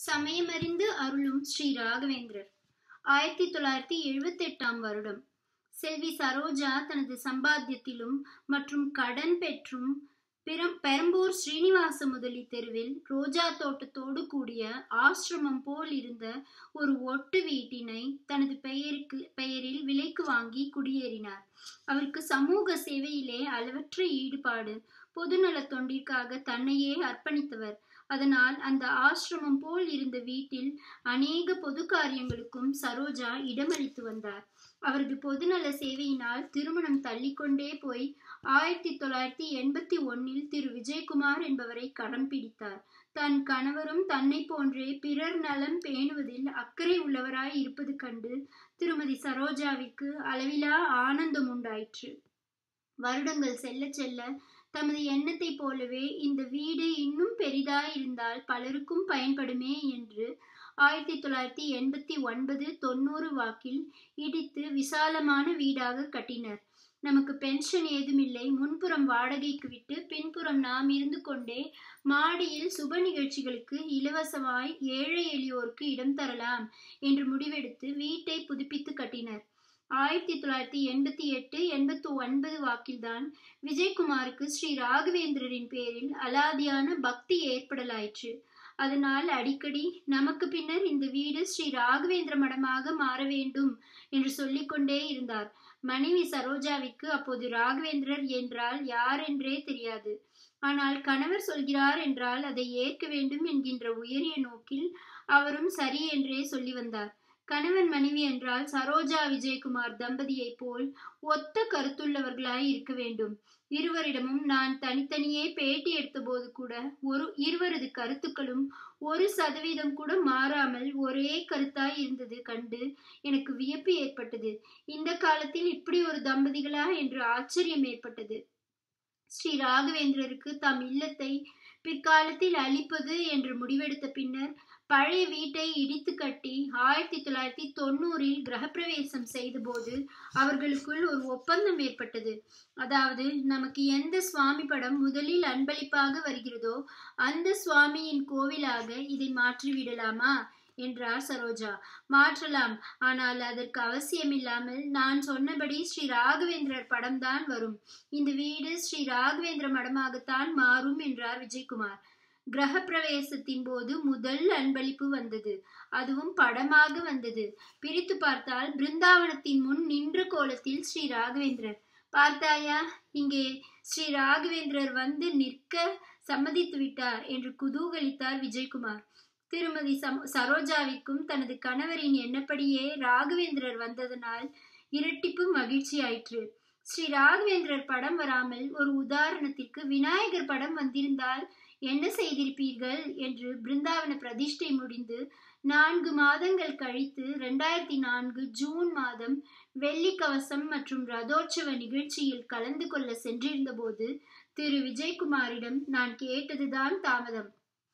சமயமறிந்து அருளும் ஸ்ரீ ராகவேந்திரர் ஆயிரத்தி தொள்ளாயிரத்தி எழுபத்தி எட்டாம் வருடம் செல்வி சரோஜா தனது சம்பாத்தியத்திலும் மற்றும் கடன் பெற்றும் பிரம் பெரம்பூர் ஸ்ரீனிவாச முதலி தெருவில் ரோஜா தோட்டத்தோடு கூடிய ஆசிரமம் போல் இருந்த ஒரு ஒட்டு வீட்டினை தனது பெயருக்கு பெயரில் விலைக்கு வாங்கி குடியேறினார் அவருக்கு சமூக சேவையிலே அளவற்ற ஈடுபாடு பொதுநல தொண்டிற்காக தன்னையே அர்ப்பணித்தவர் அதனால் அந்த ஆசிரமம் போல் இருந்த வீட்டில் அநேக பொது காரியங்களுக்கும் சரோஜா இடமளித்து வந்தார் அவரது பொதுநல சேவையினால் திருமணம் தள்ளிக்கொண்டே போய் ஆயிரத்தி தொள்ளாயிரத்தி எண்பத்தி ஒன்னில் திரு விஜயகுமார் என்பவரை கடன் பிடித்தார் தன் கணவரும் தன்னை போன்றே பிறர் நலம் பேணுவதில் அக்கறை உள்ளவராய் இருப்பது கண்டு திருமதி சரோஜாவிற்கு அளவிலா ஆனந்தம் உண்டாயிற்று வருடங்கள் செல்ல செல்ல தமது எண்ணத்தை போலவே இந்த வீடு இன்னும் பெரிதாயிருந்தால் பலருக்கும் பயன்படுமே என்று ஆயிரத்தி தொள்ளாயிரத்தி எண்பத்தி ஒன்பது தொண்ணூறு வாக்கில் இடித்து விசாலமான வீடாக கட்டினர் நமக்கு பென்ஷன் ஏதுமில்லை முன்புறம் வாடகைக்கு விட்டு பின்புறம் நாம் இருந்து கொண்டே மாடியில் சுப நிகழ்ச்சிகளுக்கு இலவசமாய் ஏழை எளியோருக்கு இடம் தரலாம் என்று முடிவெடுத்து வீட்டை புதுப்பித்து கட்டினர் ஆயிரத்தி தொள்ளாயிரத்தி எண்பத்தி எட்டு எண்பத்தி ஒன்பது வாக்கில்தான் விஜயகுமாருக்கு ஸ்ரீ ராகவேந்திரரின் பேரில் அலாதியான பக்தி ஏற்படலாயிற்று அதனால் அடிக்கடி நமக்கு பின்னர் இந்த வீடு ஸ்ரீ ராகவேந்திர மடமாக மாற வேண்டும் என்று சொல்லிக்கொண்டே இருந்தார் மனைவி சரோஜாவிற்கு அப்போது ராகவேந்திரர் என்றால் யார் என்றே தெரியாது ஆனால் கணவர் சொல்கிறார் என்றால் அதை ஏற்க வேண்டும் என்கின்ற உயரிய நோக்கில் அவரும் சரி என்றே சொல்லி வந்தார் கணவன் மனைவி என்றால் சரோஜா விஜயகுமார் தம்பதியை போல் ஒத்த கருத்துள்ளவர்களாய் இருக்க வேண்டும் இருவரிடமும் நான் தனித்தனியே பேட்டி எடுத்தபோது கூட ஒரு இருவரது கருத்துக்களும் ஒரு சதவீதம் கூட மாறாமல் ஒரே கருத்தாய் இருந்தது கண்டு எனக்கு வியப்பு ஏற்பட்டது இந்த காலத்தில் இப்படி ஒரு தம்பதிகளா என்று ஆச்சரியம் ஏற்பட்டது ஸ்ரீ ராகவேந்திரருக்கு தம் இல்லத்தை பிற்காலத்தில் அழிப்பது என்று முடிவெடுத்த பின்னர் பழைய வீட்டை இடித்து கட்டி ஆயிரத்தி தொள்ளாயிரத்தி தொண்ணூறில் கிரகப்பிரவேசம் செய்தபோது அவர்களுக்குள் ஒரு ஒப்பந்தம் ஏற்பட்டது அதாவது நமக்கு எந்த சுவாமி படம் முதலில் அன்பளிப்பாக வருகிறதோ அந்த சுவாமியின் கோவிலாக இதை மாற்றிவிடலாமா என்றார் சரோஜா மாற்றலாம் ஆனால் அதற்கு அவசியமில்லாமல் நான் சொன்னபடி ஸ்ரீ ராகவேந்திரர் படம்தான் வரும் இந்த வீடு ஸ்ரீ ராகவேந்திர மடமாகத்தான் மாறும் என்றார் விஜயகுமார் கிரக பிரவேசத்தின் போது முதல் அன்பளிப்பு வந்தது அதுவும் படமாக வந்தது பிரித்து பார்த்தால் பிருந்தாவனத்தின் முன் நின்ற கோலத்தில் ஸ்ரீ ராகவேந்திரர் பார்த்தாயா இங்கே ஸ்ரீ ராகவேந்திரர் வந்து நிற்க சம்மதித்து விட்டார் என்று குதூகலித்தார் விஜயகுமார் திருமதி சம் சரோஜாவிற்கும் தனது கணவரின் எண்ணப்படியே ராகவேந்திரர் வந்ததனால் இரட்டிப்பு மகிழ்ச்சி ஆயிற்று ஸ்ரீ ராகவேந்திரர் படம் வராமல் ஒரு உதாரணத்திற்கு விநாயகர் படம் வந்திருந்தால் என்ன செய்திருப்பீர்கள் என்று பிருந்தாவன பிரதிஷ்டை முடிந்து நான்கு மாதங்கள் கழித்து ரெண்டாயிரத்தி நான்கு ஜூன் மாதம் வெள்ளி கவசம் மற்றும் ரதோற்சவ நிகழ்ச்சியில் கலந்து கொள்ள சென்றிருந்த போது திரு விஜயகுமாரிடம் நான் கேட்டதுதான் தாமதம்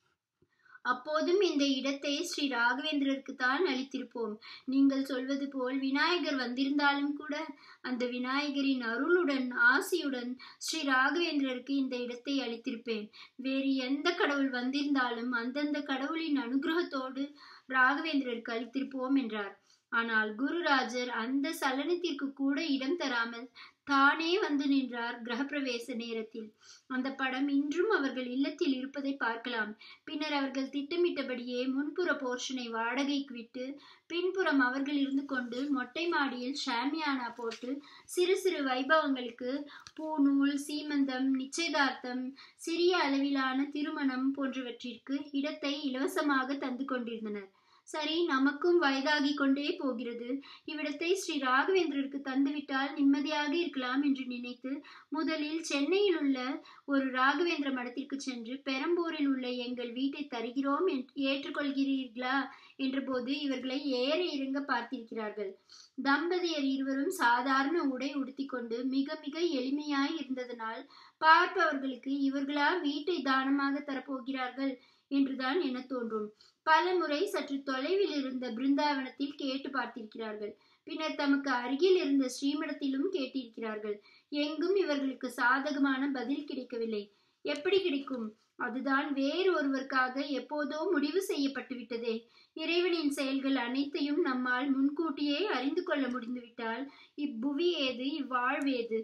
அப்போதும் இந்த இடத்தை ஸ்ரீ ராகவேந்திரருக்கு தான் அளித்திருப்போம் நீங்கள் சொல்வது போல் விநாயகர் வந்திருந்தாலும் கூட அந்த விநாயகரின் அருளுடன் ஆசியுடன் ஸ்ரீ ராகவேந்திரருக்கு இந்த இடத்தை அளித்திருப்பேன் வேறு எந்த கடவுள் வந்திருந்தாலும் அந்தந்த கடவுளின் அனுகிரகத்தோடு ராகவேந்திரருக்கு அளித்திருப்போம் என்றார் ஆனால் குருராஜர் அந்த சலனத்திற்கு கூட இடம் தராமல் தானே வந்து நின்றார் கிரகப்பிரவேச நேரத்தில் அந்த படம் இன்றும் அவர்கள் இல்லத்தில் இருப்பதை பார்க்கலாம் பின்னர் அவர்கள் திட்டமிட்டபடியே முன்புற போர்ஷனை வாடகைக்கு விட்டு பின்புறம் அவர்கள் இருந்து கொண்டு மொட்டை மாடியில் ஷாமியானா போட்டு சிறு சிறு வைபவங்களுக்கு பூநூல் சீமந்தம் நிச்சயதார்த்தம் சிறிய அளவிலான திருமணம் போன்றவற்றிற்கு இடத்தை இலவசமாக தந்து கொண்டிருந்தனர் சரி நமக்கும் வயதாகி கொண்டே போகிறது இவ்விடத்தை ஸ்ரீ ராகவேந்திரருக்கு தந்துவிட்டால் நிம்மதியாக இருக்கலாம் என்று நினைத்து முதலில் சென்னையில் உள்ள ஒரு ராகவேந்திர மடத்திற்கு சென்று பெரம்பூரில் உள்ள எங்கள் வீட்டை தருகிறோம் ஏற்றுக்கொள்கிறீர்களா என்றபோது இவர்களை ஏற இறங்க பார்த்திருக்கிறார்கள் தம்பதியர் இருவரும் சாதாரண உடை உடுத்திக்கொண்டு மிக மிக எளிமையாய் இருந்ததனால் பார்ப்பவர்களுக்கு இவர்களா வீட்டை தானமாக தரப்போகிறார்கள் என்றுதான் என தோன்றும் பல முறை சற்று தொலைவில் இருந்த பிருந்தாவனத்தில் கேட்டு பார்த்திருக்கிறார்கள் பின்னர் தமக்கு அருகில் இருந்த ஸ்ரீமடத்திலும் கேட்டிருக்கிறார்கள் எங்கும் இவர்களுக்கு சாதகமான பதில் கிடைக்கவில்லை எப்படி கிடைக்கும் அதுதான் வேறு ஒருவருக்காக எப்போதோ முடிவு செய்யப்பட்டு விட்டதே இறைவனின் செயல்கள் அனைத்தையும் நம்மால் முன்கூட்டியே அறிந்து கொள்ள முடிந்துவிட்டால் இப்புவி ஏது இவ்வாழ்வேது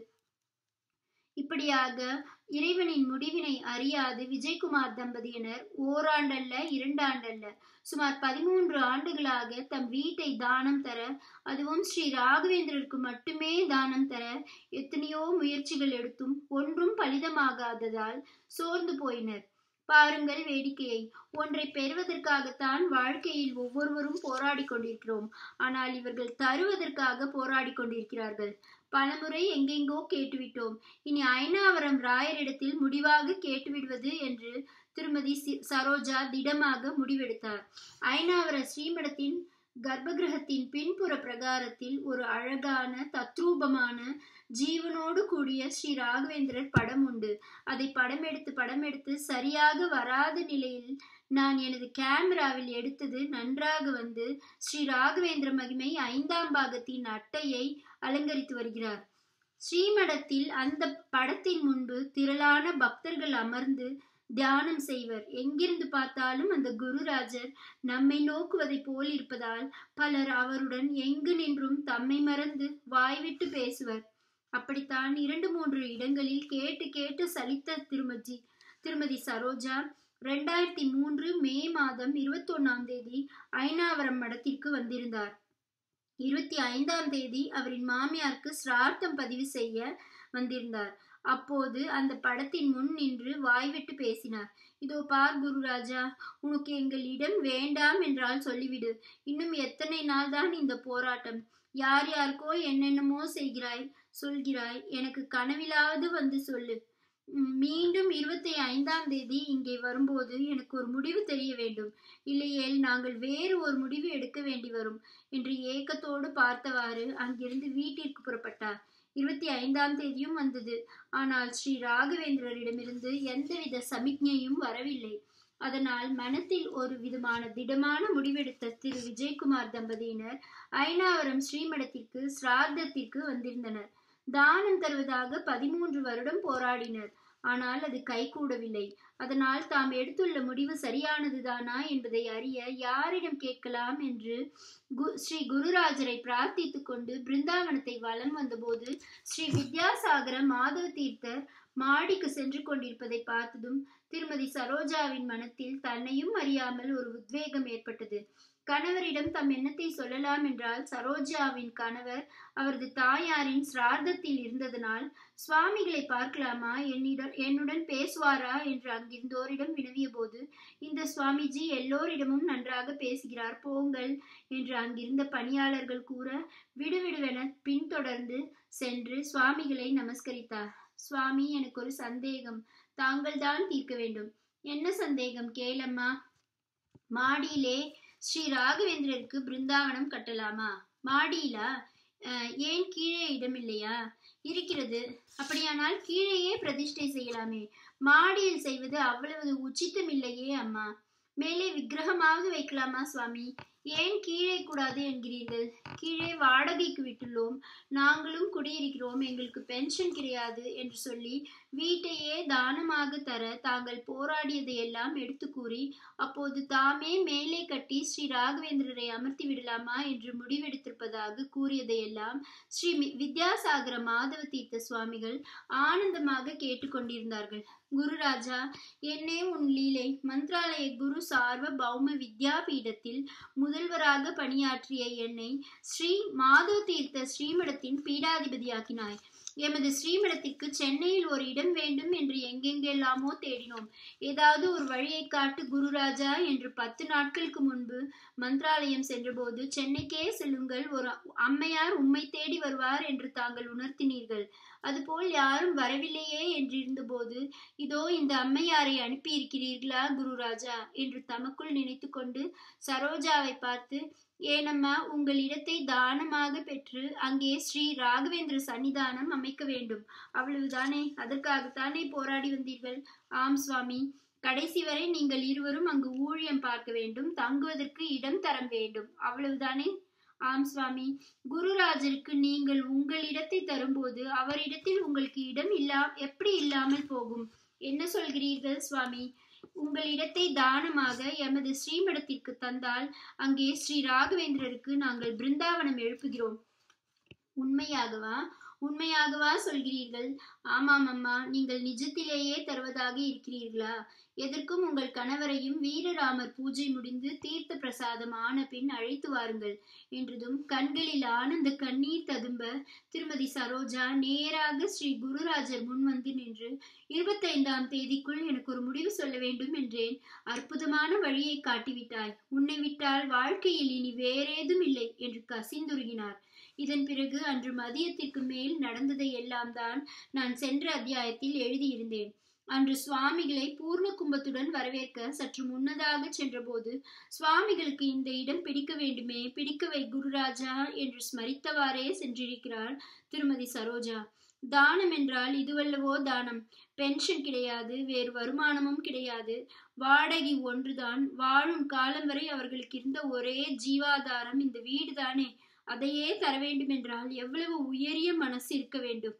இப்படியாக இறைவனின் முடிவினை அறியாது விஜயகுமார் தம்பதியினர் ஓராண்டல்ல இரண்டாண்டல்ல சுமார் பதிமூன்று ஆண்டுகளாக தம் வீட்டை தானம் தர அதுவும் ஸ்ரீ ராகவேந்திரருக்கு மட்டுமே தானம் தர எத்தனையோ முயற்சிகள் எடுத்தும் ஒன்றும் பலிதமாகாததால் சோர்ந்து போயினர் பாருங்கள் வேடிக்கையை ஒன்றை பெறுவதற்காகத்தான் வாழ்க்கையில் ஒவ்வொருவரும் போராடி கொண்டிருக்கிறோம் ஆனால் இவர்கள் தருவதற்காக போராடி கொண்டிருக்கிறார்கள் பலமுறை எங்கெங்கோ கேட்டுவிட்டோம் இனி ஐநாவரம் ராயரிடத்தில் முடிவாக கேட்டுவிடுவது என்று திருமதி சரோஜா திடமாக முடிவெடுத்தார் ஐநாவர ஸ்ரீமடத்தின் கர்ப்பகிரகத்தின் பின்புற பிரகாரத்தில் ஒரு அழகான தத்ரூபமான ஜீவனோடு கூடிய ஸ்ரீ ராகவேந்திரர் படம் உண்டு அதை படம் எடுத்து படம் எடுத்து சரியாக வராத நிலையில் நான் எனது கேமராவில் எடுத்தது நன்றாக வந்து ஸ்ரீ ராகவேந்திர மகிமை ஐந்தாம் பாகத்தின் அட்டையை அலங்கரித்து வருகிறார் ஸ்ரீமடத்தில் அந்த படத்தின் முன்பு திரளான பக்தர்கள் அமர்ந்து தியானம் செய்வர் எங்கிருந்து பார்த்தாலும் அந்த குருராஜர் நம்மை நோக்குவதை போல் இருப்பதால் பலர் அவருடன் எங்கு நின்றும் தம்மை மறந்து வாய்விட்டு பேசுவர் அப்படித்தான் இரண்டு மூன்று இடங்களில் கேட்டு கேட்டு சலித்த திருமதி திருமதி சரோஜா ரெண்டாயிரத்தி மூன்று மே மாதம் இருபத்தொன்னாம் தேதி ஐநாவரம் மடத்திற்கு வந்திருந்தார் இருபத்தி ஐந்தாம் தேதி அவரின் மாமியாருக்கு சிரார்த்தம் பதிவு செய்ய வந்திருந்தார் அப்போது அந்த படத்தின் முன் நின்று வாய்விட்டு பேசினார் இதோ பார் குருராஜா உனக்கு எங்களிடம் வேண்டாம் என்றால் சொல்லிவிடு இன்னும் எத்தனை நாள் தான் இந்த போராட்டம் யார் யாருக்கோ என்னென்னமோ செய்கிறாய் சொல்கிறாய் எனக்கு கனவிலாவது வந்து சொல்லு மீண்டும் இருபத்தி ஐந்தாம் தேதி இங்கே வரும்போது எனக்கு ஒரு முடிவு தெரிய வேண்டும் இல்லையேல் நாங்கள் வேறு ஒரு முடிவு எடுக்க வேண்டி வரும் என்று ஏக்கத்தோடு பார்த்தவாறு அங்கிருந்து வீட்டிற்கு புறப்பட்டார் இருபத்தி ஐந்தாம் தேதியும் வந்தது ஆனால் ஸ்ரீ ராகவேந்திரரிடமிருந்து எந்தவித சமிக்ஞையும் வரவில்லை அதனால் மனத்தில் ஒரு விதமான திடமான முடிவெடுத்த திரு விஜயகுமார் தம்பதியினர் ஐநாவரம் ஸ்ரீமடத்திற்கு சிரார்த்தத்திற்கு வந்திருந்தனர் தானம் தருவதாக பதிமூன்று வருடம் போராடினர் ஆனால் அது கைகூடவில்லை அதனால் தாம் எடுத்துள்ள முடிவு சரியானதுதானா என்பதை அறிய யாரிடம் கேட்கலாம் என்று கு ஸ்ரீ குருராஜரை பிரார்த்தித்து கொண்டு பிருந்தாவனத்தை வலம் வந்தபோது ஸ்ரீ வித்யாசாகர மாதவ தீர்த்தர் மாடிக்கு சென்று கொண்டிருப்பதை பார்த்ததும் திருமதி சரோஜாவின் மனத்தில் தன்னையும் அறியாமல் ஒரு உத்வேகம் ஏற்பட்டது கணவரிடம் தம் எண்ணத்தை சொல்லலாம் என்றால் சரோஜாவின் கணவர் அவரது தாயாரின் சிரார்த்தத்தில் இருந்ததனால் சுவாமிகளை பார்க்கலாமா என்னிடம் என்னுடன் பேசுவாரா என்று அங்கிருந்தோரிடம் வினவிய போது இந்த சுவாமிஜி எல்லோரிடமும் நன்றாக பேசுகிறார் போங்கள் என்று அங்கிருந்த பணியாளர்கள் கூற விடுவிடுவென பின்தொடர்ந்து சென்று சுவாமிகளை நமஸ்கரித்தார் சுவாமி எனக்கு ஒரு சந்தேகம் தாங்கள் தான் தீர்க்க வேண்டும் என்ன சந்தேகம் கேளம்மா மாடியிலே ஸ்ரீ ராகவேந்திரருக்கு பிருந்தாவனம் கட்டலாமா மாடியிலா ஏன் கீழே இடமில்லையா இருக்கிறது அப்படியானால் கீழேயே பிரதிஷ்டை செய்யலாமே மாடியில் செய்வது அவ்வளவு உச்சித்தம் இல்லையே அம்மா மேலே விக்கிரகமாவது வைக்கலாமா சுவாமி ஏன் கீழே கூடாது என்கிறீர்கள் கீழே வாடகைக்கு விட்டுள்ளோம் நாங்களும் குடியிருக்கிறோம் எங்களுக்கு பென்ஷன் கிடையாது என்று சொல்லி வீட்டையே தானமாக தர தாங்கள் போராடியதை எல்லாம் எடுத்து கூறி அப்போது தாமே மேலே கட்டி ஸ்ரீ ராகவேந்திரரை அமர்த்தி விடலாமா என்று முடிவெடுத்திருப்பதாக கூறியதையெல்லாம் ஸ்ரீ வித்யாசாகர மாதவ தீர்த்த சுவாமிகள் ஆனந்தமாக கேட்டுக்கொண்டிருந்தார்கள் குருராஜா என்னே உன் லீலை மந்த்ராலய குரு சார்வ பௌம வித்யாபீடத்தில் முதல்வராக பணியாற்றிய என்னை ஸ்ரீ மாதவ தீர்த்த ஸ்ரீமடத்தின் பீடாதிபதியாக்கினாய் எமது ஸ்ரீமடத்திற்கு சென்னையில் ஒரு இடம் வேண்டும் என்று எங்கெங்கெல்லாமோ தேடினோம் ஏதாவது ஒரு வழியை காட்டு குருராஜா என்று பத்து நாட்களுக்கு முன்பு மந்திராலயம் சென்றபோது சென்னைக்கே செல்லுங்கள் ஒரு அம்மையார் உம்மை தேடி வருவார் என்று தாங்கள் உணர்த்தினீர்கள் அதுபோல் யாரும் வரவில்லையே என்றிருந்தபோது இதோ இந்த அம்மையாரை அனுப்பியிருக்கிறீர்களா குருராஜா என்று தமக்குள் நினைத்து கொண்டு சரோஜாவை பார்த்து ஏனம்மா உங்கள் இடத்தை தானமாக பெற்று அங்கே ஸ்ரீ ராகவேந்திர சன்னிதானம் அமைக்க வேண்டும் அவ்வளவுதானே அதற்காகத்தானே போராடி வந்தீர்கள் ஆம் சுவாமி கடைசி வரை நீங்கள் இருவரும் அங்கு ஊழியம் பார்க்க வேண்டும் தங்குவதற்கு இடம் தர வேண்டும் அவ்வளவுதானே ஆம் சுவாமி குருராஜருக்கு நீங்கள் உங்கள் இடத்தை தரும்போது அவரிடத்தில் உங்களுக்கு இடம் இல்லா எப்படி இல்லாமல் போகும் என்ன சொல்கிறீர்கள் சுவாமி உங்கள் இடத்தை தானமாக எமது ஸ்ரீமடத்திற்கு தந்தால் அங்கே ஸ்ரீ ராகவேந்திரருக்கு நாங்கள் பிருந்தாவனம் எழுப்புகிறோம் உண்மையாகவா உண்மையாகவா சொல்கிறீர்கள் ஆமாம் அம்மா நீங்கள் நிஜத்திலேயே தருவதாக இருக்கிறீர்களா எதற்கும் உங்கள் கணவரையும் வீரராமர் பூஜை முடிந்து தீர்த்த பிரசாதம் ஆன பின் அழைத்து வாருங்கள் என்றதும் கண்களில் ஆனந்த கண்ணீர் ததும்ப திருமதி சரோஜா நேராக ஸ்ரீ குருராஜர் முன் வந்து நின்று இருபத்தைந்தாம் தேதிக்குள் எனக்கு ஒரு முடிவு சொல்ல வேண்டும் என்றேன் அற்புதமான வழியை காட்டிவிட்டாய் உன்னை விட்டால் வாழ்க்கையில் இனி வேறேதும் இல்லை என்று கசிந்துருகினார் இதன் பிறகு அன்று மதியத்திற்கு மேல் நடந்ததை எல்லாம் தான் நான் சென்ற அத்தியாயத்தில் எழுதியிருந்தேன் அன்று சுவாமிகளை பூர்ண கும்பத்துடன் வரவேற்க சற்று முன்னதாக சென்றபோது சுவாமிகளுக்கு இந்த இடம் பிடிக்க வேண்டுமே பிடிக்கவை குருராஜா என்று ஸ்மரித்தவாறே சென்றிருக்கிறார் திருமதி சரோஜா தானம் என்றால் இதுவல்லவோ தானம் பென்ஷன் கிடையாது வேறு வருமானமும் கிடையாது வாடகை ஒன்றுதான் வாழும் காலம் வரை அவர்களுக்கு இருந்த ஒரே ஜீவாதாரம் இந்த வீடுதானே அதையே தர வேண்டும் என்றால் எவ்வளவு உயரிய மனசு இருக்க வேண்டும்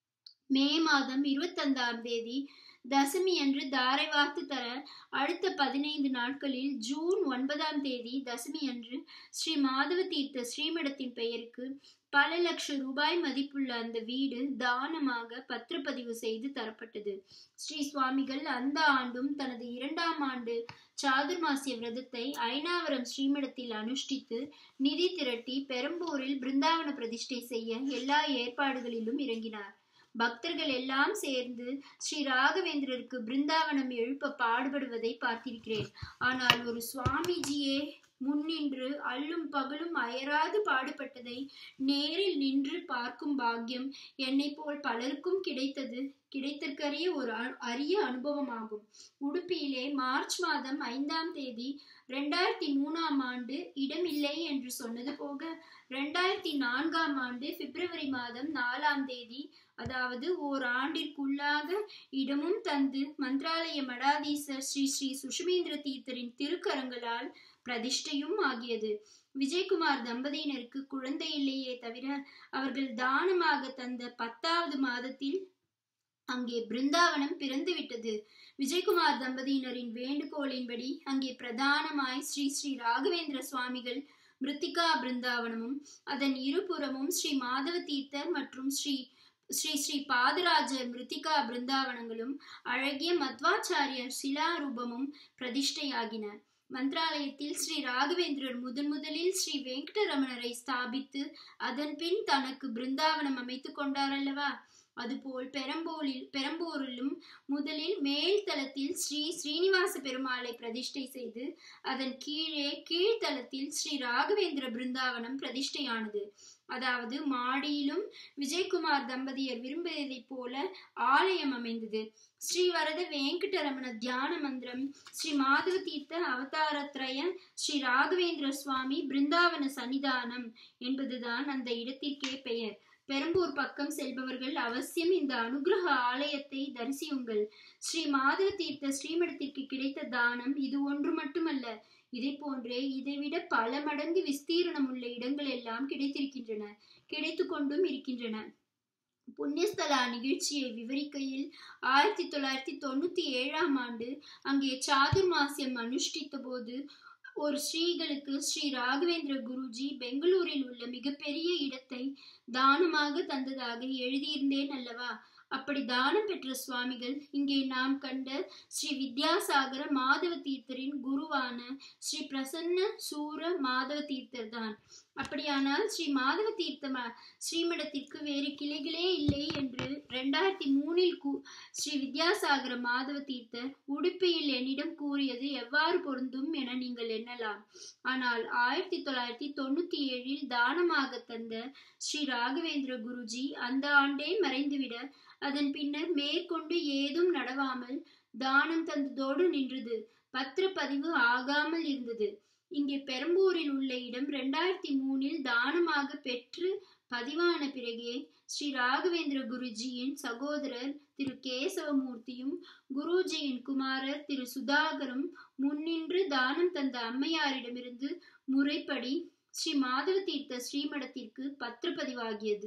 மே மாதம் இருபத்தந்தாம் தேதி தசமி அன்று தாரை வார்த்து தர அடுத்த பதினைந்து நாட்களில் ஜூன் ஒன்பதாம் தேதி தசமி அன்று ஸ்ரீ மாதவ தீர்த்த ஸ்ரீமடத்தின் பெயருக்கு பல லட்சம் ரூபாய் மதிப்புள்ள அந்த வீடு தானமாக பத்திரப்பதிவு செய்து தரப்பட்டது ஸ்ரீ சுவாமிகள் அந்த ஆண்டும் தனது இரண்டாம் ஆண்டு சாதுர்மாசிய விரதத்தை ஐநாவரம் ஸ்ரீமடத்தில் அனுஷ்டித்து நிதி திரட்டி பெரம்பூரில் பிருந்தாவன பிரதிஷ்டை செய்ய எல்லா ஏற்பாடுகளிலும் இறங்கினார் பக்தர்கள் எல்லாம் சேர்ந்து ஸ்ரீ ராகவேந்திரருக்கு பிருந்தாவனம் எழுப்ப பாடுபடுவதை பார்த்திருக்கிறேன் ஆனால் ஒரு சுவாமிஜியே முன்னின்று அல்லும் பகலும் அயராது பாடுபட்டதை நேரில் நின்று பார்க்கும் பாக்கியம் என்னை போல் பலருக்கும் கிடைத்தது கிடைத்தற்கரிய ஒரு அரிய அனுபவமாகும் உடுப்பியிலே மார்ச் மாதம் ஐந்தாம் தேதி ரெண்டாயிரத்தி மூணாம் ஆண்டு இடமில்லை என்று சொன்னது போக ரெண்டாயிரத்தி நான்காம் ஆண்டு பிப்ரவரி மாதம் நாலாம் தேதி அதாவது ஓர் ஆண்டிற்குள்ளாக இடமும் தந்து மந்திராலய மடாதீசர் ஸ்ரீ ஸ்ரீ சுஷமேந்திர தீர்த்தரின் திருக்கரங்களால் பிரதிஷ்டையும் ஆகியது விஜயகுமார் தம்பதியினருக்கு குழந்தை இல்லையே தவிர அவர்கள் தானமாக தந்த பத்தாவது மாதத்தில் அங்கே பிருந்தாவனம் பிறந்து விட்டது விஜயகுமார் தம்பதியினரின் வேண்டுகோளின்படி அங்கே பிரதானமாய் ஸ்ரீ ஸ்ரீ ராகவேந்திர சுவாமிகள் மிருத்திகா பிருந்தாவனமும் அதன் இருபுறமும் ஸ்ரீ மாதவ தீர்த்தர் மற்றும் ஸ்ரீ ஸ்ரீ ஸ்ரீ பாதராஜர் மிருத்திகா பிருந்தாவனங்களும் அழகிய மத்வாச்சாரியர் சிலாரூபமும் பிரதிஷ்டையாகின மந்திராலயத்தில் ஸ்ரீ ராகவேந்திரர் முதன் முதலில் ஸ்ரீ வெங்கடரமணரை ஸ்தாபித்து அதன் பின் தனக்கு பிருந்தாவனம் அமைத்து கொண்டார் அல்லவா அதுபோல் பெரம்பூரில் பெரம்பூரிலும் முதலில் மேல் தளத்தில் ஸ்ரீ ஸ்ரீனிவாச பெருமாளை பிரதிஷ்டை செய்து அதன் கீழே கீழ்த்தளத்தில் ஸ்ரீ ராகவேந்திர பிருந்தாவனம் பிரதிஷ்டையானது அதாவது மாடியிலும் விஜயகுமார் தம்பதியர் விரும்பியதைப் போல ஆலயம் அமைந்தது ஸ்ரீவரத வெங்கடரமண தியான மந்திரம் ஸ்ரீ மாதவ தீர்த்த அவதாரத்ரய ஸ்ரீ ராகவேந்திர சுவாமி பிருந்தாவன சன்னிதானம் என்பதுதான் அந்த இடத்திற்கே பெயர் பெரம்பூர் பக்கம் செல்பவர்கள் அவசியம் இந்த அனுகிரக ஆலயத்தை தரிசியுங்கள் ஸ்ரீ மாதவ தீர்த்த ஸ்ரீமடத்திற்கு கிடைத்த தானம் இது ஒன்று மட்டுமல்ல இதை போன்றே இதைவிட பல மடங்கு விஸ்தீரணம் உள்ள இடங்கள் எல்லாம் கிடைத்திருக்கின்றன கிடைத்து கொண்டும் இருக்கின்றன புண்ணியஸ்தலா நிகழ்ச்சியை விவரிக்கையில் ஆயிரத்தி தொள்ளாயிரத்தி தொண்ணூத்தி ஏழாம் ஆண்டு அங்கே சாதுர்மாசியம் அனுஷ்டித்த போது ஒரு ஸ்ரீகளுக்கு ஸ்ரீ ராகவேந்திர குருஜி பெங்களூரில் உள்ள மிகப்பெரிய இடத்தை தானமாக தந்ததாக எழுதியிருந்தேன் அல்லவா அப்படி தானம் பெற்ற சுவாமிகள் இங்கே நாம் கண்ட ஸ்ரீ வித்யாசாகர மாதவ தீர்த்தரின் குருவான ஸ்ரீ பிரசன்ன சூர மாதவ தீர்த்தர் தான் அப்படியானால் ஸ்ரீ மாதவ தீர்த்த ஸ்ரீமடத்திற்கு வேறு கிளைகளே இல்லை என்று ரெண்டாயிரத்தி மூணில் கூ ஸ்ரீ வித்யாசாகர மாதவ தீர்த்தர் உடுப்பியில் என்னிடம் கூறியது எவ்வாறு பொருந்தும் என நீங்கள் எண்ணலாம் ஆனால் ஆயிரத்தி தொள்ளாயிரத்தி தொண்ணூத்தி ஏழில் தானமாக தந்த ஸ்ரீ ராகவேந்திர குருஜி அந்த ஆண்டே மறைந்துவிட அதன் பின்னர் மேற்கொண்டு ஏதும் நடவாமல் தானம் தந்ததோடு நின்றது பத்திரப்பதிவு ஆகாமல் இருந்தது இங்கே பெரம்பூரில் உள்ள இடம் ரெண்டாயிரத்தி மூணில் தானமாக பெற்று பதிவான பிறகே ஸ்ரீ ராகவேந்திர குருஜியின் சகோதரர் திரு கேசவமூர்த்தியும் குருஜியின் குமாரர் திரு சுதாகரும் முன்னின்று தானம் தந்த அம்மையாரிடமிருந்து முறைப்படி ஸ்ரீ மாதவ தீர்த்த ஸ்ரீமடத்திற்கு பத்திரப்பதிவாகியது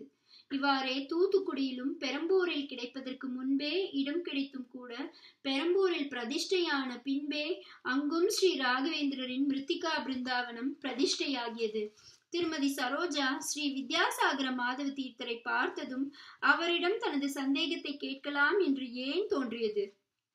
இவ்வாறே தூத்துக்குடியிலும் பெரம்பூரில் கிடைப்பதற்கு முன்பே இடம் கிடைத்தும் கூட பெரம்பூரில் பிரதிஷ்டையான பின்பே அங்கும் ஸ்ரீ ராகவேந்திரரின் மிருத்திகா பிருந்தாவனம் பிரதிஷ்டையாகியது திருமதி சரோஜா ஸ்ரீ வித்யாசாகர மாதவ தீர்த்தரை பார்த்ததும் அவரிடம் தனது சந்தேகத்தை கேட்கலாம் என்று ஏன் தோன்றியது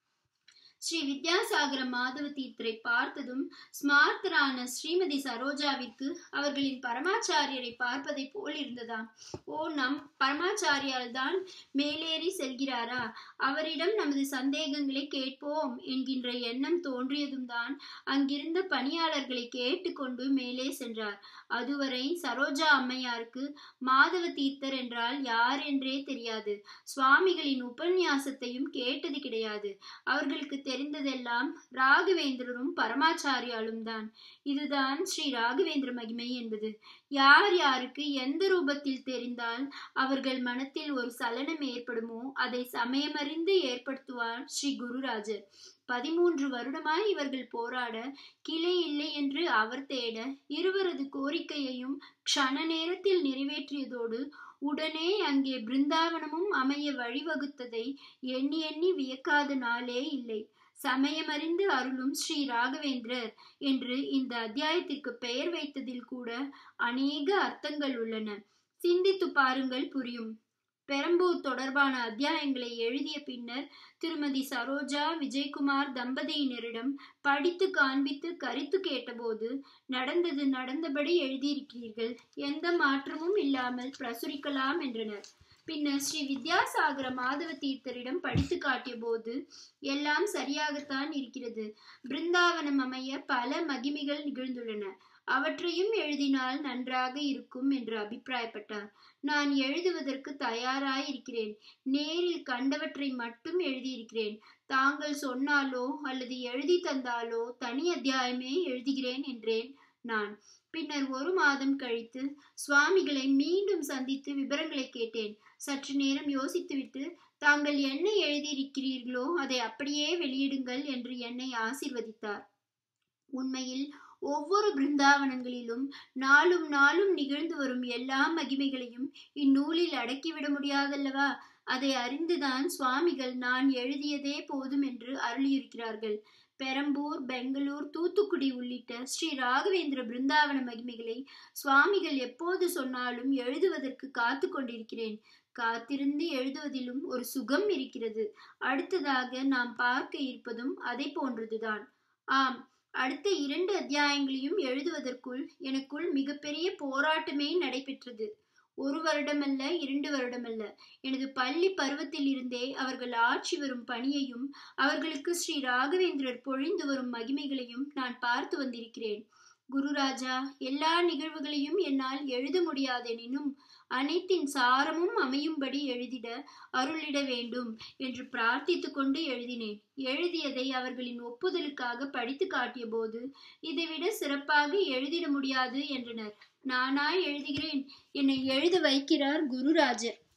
ஸ்ரீ வித்யாசாகர மாதவ தீர்த்தரை பார்த்ததும் ஸ்மார்த்தரான ஸ்ரீமதி சரோஜாவிற்கு அவர்களின் பரமாச்சாரியரை பார்ப்பதை போல் இருந்ததாம் ஓ நம் பரமாச்சாரியால் தான் மேலேறி செல்கிறாரா அவரிடம் நமது சந்தேகங்களை கேட்போம் என்கின்ற எண்ணம் தோன்றியதும் தான் அங்கிருந்த பணியாளர்களை கேட்டுக்கொண்டு மேலே சென்றார் அதுவரை சரோஜா அம்மையாருக்கு மாதவ தீர்த்தர் என்றால் யார் என்றே தெரியாது சுவாமிகளின் உபன்யாசத்தையும் கேட்டது கிடையாது அவர்களுக்கு தெரிந்ததெல்லாம் ராகவேந்திரரும் பரமாச்சாரியாலும் தான் இதுதான் ஸ்ரீ ராகவேந்திர மகிமை என்பது யார் யாருக்கு எந்த ரூபத்தில் தெரிந்தால் அவர்கள் மனத்தில் ஒரு சலனம் ஏற்படுமோ அதை சமயமறிந்து ஏற்படுத்துவார் ஸ்ரீ குருராஜர் பதிமூன்று வருடமாய் இவர்கள் போராட கிளை இல்லை என்று அவர் தேட இருவரது கோரிக்கையையும் க்ஷண நேரத்தில் நிறைவேற்றியதோடு உடனே அங்கே பிருந்தாவனமும் அமைய வழிவகுத்ததை எண்ணி எண்ணி வியக்காத நாளே இல்லை சமயமறிந்து அருளும் ஸ்ரீ ராகவேந்திரர் என்று இந்த அத்தியாயத்திற்கு பெயர் வைத்ததில் கூட அநேக அர்த்தங்கள் உள்ளன சிந்தித்து பாருங்கள் புரியும் பெரம்பூர் தொடர்பான அத்தியாயங்களை எழுதிய பின்னர் திருமதி சரோஜா விஜயகுமார் தம்பதியினரிடம் படித்து காண்பித்து கருத்து கேட்டபோது நடந்தது நடந்தபடி எழுதியிருக்கிறீர்கள் எந்த மாற்றமும் இல்லாமல் பிரசுரிக்கலாம் என்றனர் பின்னர் ஸ்ரீ வித்யாசாகர மாதவ தீர்த்தரிடம் படித்து காட்டிய போது எல்லாம் சரியாகத்தான் இருக்கிறது பிருந்தாவனம் அமைய பல மகிமைகள் நிகழ்ந்துள்ளன அவற்றையும் எழுதினால் நன்றாக இருக்கும் என்று அபிப்பிராயப்பட்டார் நான் எழுதுவதற்கு தயாராய் இருக்கிறேன் நேரில் கண்டவற்றை மட்டும் எழுதியிருக்கிறேன் தாங்கள் சொன்னாலோ அல்லது எழுதி தந்தாலோ தனி அத்தியாயமே எழுதுகிறேன் என்றேன் நான் பின்னர் ஒரு மாதம் கழித்து சுவாமிகளை மீண்டும் சந்தித்து விவரங்களை கேட்டேன் சற்று நேரம் யோசித்துவிட்டு தாங்கள் என்ன எழுதியிருக்கிறீர்களோ அதை அப்படியே வெளியிடுங்கள் என்று என்னை ஆசிர்வதித்தார் உண்மையில் ஒவ்வொரு பிருந்தாவனங்களிலும் நாளும் நாளும் நிகழ்ந்து வரும் எல்லா மகிமைகளையும் இந்நூலில் அடக்கிவிட முடியாதல்லவா அதை அறிந்துதான் சுவாமிகள் நான் எழுதியதே போதும் என்று அருளியிருக்கிறார்கள் பெரம்பூர் பெங்களூர் தூத்துக்குடி உள்ளிட்ட ஸ்ரீ ராகவேந்திர பிருந்தாவன மகிமைகளை சுவாமிகள் எப்போது சொன்னாலும் எழுதுவதற்கு காத்து கொண்டிருக்கிறேன் காத்திருந்து எழுதுவதிலும் ஒரு சுகம் இருக்கிறது அடுத்ததாக நாம் பார்க்க இருப்பதும் அதை போன்றதுதான் ஆம் அடுத்த இரண்டு அத்தியாயங்களையும் எழுதுவதற்குள் எனக்குள் மிகப்பெரிய போராட்டமே நடைபெற்றது ஒரு வருடமல்ல இரண்டு வருடமல்ல எனது பள்ளி பருவத்தில் இருந்தே அவர்கள் ஆட்சி வரும் பணியையும் அவர்களுக்கு ஸ்ரீ ராகவேந்திரர் பொழிந்து வரும் மகிமைகளையும் நான் பார்த்து வந்திருக்கிறேன் குருராஜா எல்லா நிகழ்வுகளையும் என்னால் எழுத முடியாதெனினும் அனைத்தின் சாரமும் அமையும்படி எழுதிட அருளிட வேண்டும் என்று பிரார்த்தித்து கொண்டு எழுதினேன் எழுதியதை அவர்களின் ஒப்புதலுக்காக படித்து காட்டிய போது இதைவிட சிறப்பாக எழுதிட முடியாது என்றனர் நானாய் எழுதுகிறேன் என்னை எழுத வைக்கிறார் குருராஜர்